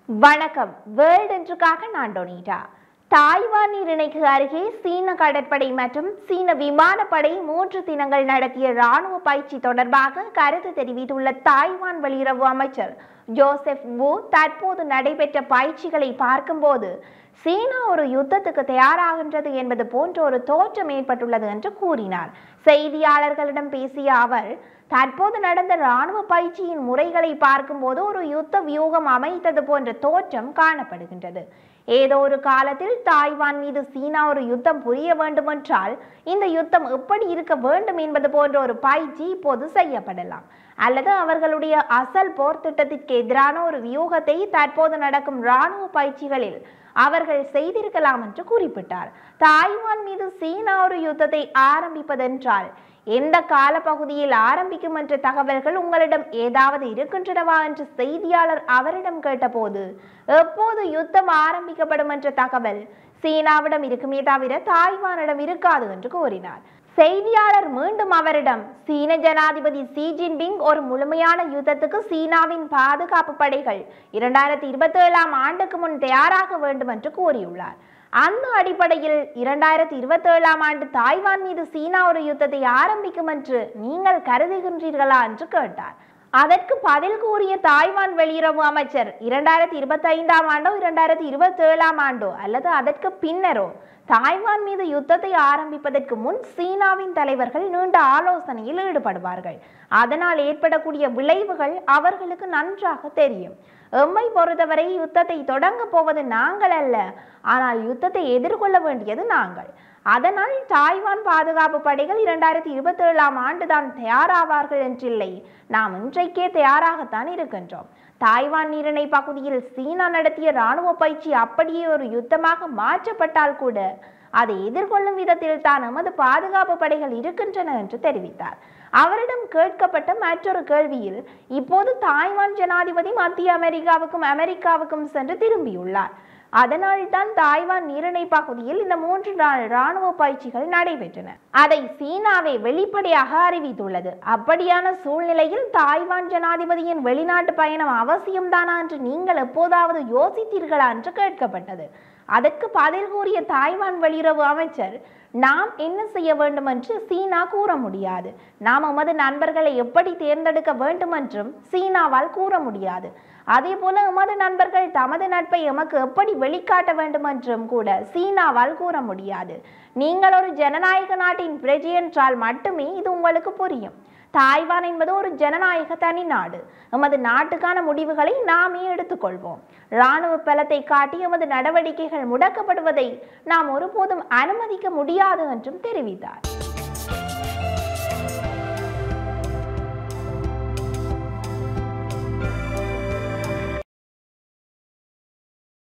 வணக்கம் வேர்ல்ட் என்றுக்காக நான் டொனிட்டா தாய்வான் நீரிணைக்கு அருகே சீன கடற்படை மற்றும் சீன விமானப்படை மூன்று தினங்கள் நடத்திய ராணுவ பயிற்சி தொடர்பாக கருத்து தெரிவித்துள்ள தாய்வான் வெளியுறவு அமைச்சர் ஜோசப் வு தற்போது நடைபெற்ற பயிற்சிகளை பார்க்கும்போது சீனா ஒரு யுத்தத்துக்கு தயாராகின்றது என்பது போன்ற ஒரு தோற்றம் ஏற்பட்டுள்ளது என்று கூறினார் செய்தியாளர்களிடம் பேசிய அவர் தற்போது நடந்த ராணுவ பயிற்சியின் முறைகளை பார்க்கும்போது ஒரு யுத்த வியூகம் அமைத்தது போன்ற தோற்றம் காணப்படுகின்றது ஏதோ ஒரு காலத்தில் தாய்வான் மீது சீனா ஒரு யுத்தம் புரிய வேண்டுமென்றால் இந்த யுத்தம் எப்படி இருக்க வேண்டும் என்பது போன்ற ஒரு பயிற்சி இப்போது செய்யப்படலாம் அல்லது அவர்களுடைய அசல் போர் திட்டத்திற்கு எதிரான ஒரு வியூகத்தை தற்போது நடக்கும் ராணுவ பயிற்சிகளில் அவர்கள் செய்திருக்கலாம் என்று குறிப்பிட்டார் தாய்வான் மீது சீனா ஒரு யுத்தத்தை ஆரம்பிப்பதென்றால் எந்த காலப்பகுதியில் ஆரம்பிக்கும் என்ற தகவல்கள் உங்களிடம் ஏதாவது இருக்கின்றனவா என்று செய்தியாளர் அவரிடம் கேட்டபோது எப்போது யுத்தம் ஆரம்பிக்கப்படும் என்ற தகவல் சீனாவிடம் இருக்குமே தவிர தாய்வானிடம் இருக்காது என்று கூறினார் செய்தியாளர் மீண்டும் அவரிடம் சீன ஜனாதிபதி ஷி ஜின்பிங் ஒரு முழுமையான யுத்தத்துக்கு சீனாவின் பாதுகாப்பு படைகள் இரண்டாயிரத்தி இருபத்தி ஏழாம் ஆண்டுக்கு முன் தயாராக வேண்டும் என்று கூறியுள்ளார் அந்த அடிப்படையில் இரண்டாயிரத்தி இருபத்தி ஏழாம் ஆண்டு தாய்வான் மீது சீனா ஒரு யுத்தத்தை ஆரம்பிக்கும் என்று நீங்கள் கருதுகின்றீர்களா என்று கேட்டார் அதற்கு பதில் கூறிய தாய்வான் வெளியுறவு அமைச்சர் இரண்டாயிரத்தி இருபத்தி ஐந்தாம் ஆண்டோ இரண்டாயிரத்தி இருபத்தி ஏழாம் ஆண்டோ அல்லது அதற்கு பின்னரோ தாய்வான் மீது யுத்தத்தை ஆரம்பிப்பதற்கு முன் சீனாவின் தலைவர்கள் நீண்ட ஆலோசனையில் ஈடுபடுவார்கள் அதனால் ஏற்படக்கூடிய விளைவுகள் அவர்களுக்கு நன்றாக தெரியும் எம்மை பொறுத்தவரை யுத்தத்தை தொடங்க போவது நாங்கள் அல்ல ஆனால் யுத்தத்தை எதிர்கொள்ள வேண்டியது நாங்கள் அதனால் தாய்வான் பாதுகாப்பு படைகள் இரண்டாயிரத்தி இருபத்தி ஏழாம் ஆண்டு தான் தயாராவார்கள் என்றில்லை நாம் இன்றைக்கே தயாராகத்தான் இருக்கின்றோம் தாய்வான் நீரிணை பகுதியில் சீனா நடத்திய ராணுவ பயிற்சி அப்படியே ஒரு யுத்தமாக மாற்றப்பட்டால் கூட அதை எதிர்கொள்ளும் விதத்தில் தான் நமது பாதுகாப்பு படைகள் இருக்கின்றன என்று தெரிவித்தார் அவரிடம் கேட்கப்பட்ட மற்றொரு கேள்வியில் இப்போது தாய்வான் ஜனாதிபதி மத்திய அமெரிக்காவுக்கும் அமெரிக்காவுக்கும் சென்று திரும்பியுள்ளார் அதனால் தான் தாய்வான் நீரிணை பகுதியில் இந்த மூன்று நாள் ராணுவ பயிற்சிகள் நடைபெற்றன அதை சீனாவை வெளிப்படையாக அறிவித்துள்ளது அப்படியான சூழ்நிலையில் தாய்வான் ஜனாதிபதியின் வெளிநாட்டு பயணம் அவசியம்தானா என்று நீங்கள் எப்போதாவது யோசித்தீர்களா என்று கேட்கப்பட்டது அதற்கு பதில் கூறிய தாய்வான் வெளியுறவு அமைச்சர் நாம் என்ன செய்ய வேண்டும் என்று சீனா கூற முடியாது நாம் எமது நண்பர்களை எப்படி தேர்ந்தெடுக்க வேண்டும் என்றும் சீனாவால் கூற முடியாது அதே போல எமது நண்பர்கள் தமது நட்பை எமக்கு எப்படி வெளிக்காட்ட வேண்டும் என்றும் கூட சீனாவால் கூற முடியாது நீங்கள் ஒரு ஜனநாயக நாட்டின் பிரஜை என்றால் மட்டுமே இது உங்களுக்கு புரியும் தாய்வான் என்பது ஒரு ஜனநாயக தனி நாடு எமது நாட்டுக்கான முடிவுகளை நாமே எடுத்துக்கொள்வோம் இராணுவ பலத்தை காட்டி எமது நடவடிக்கைகள் முடக்கப்படுவதை நாம் ஒருபோதும் அனுமதிக்க முடியாது என்றும் தெரிவித்தார்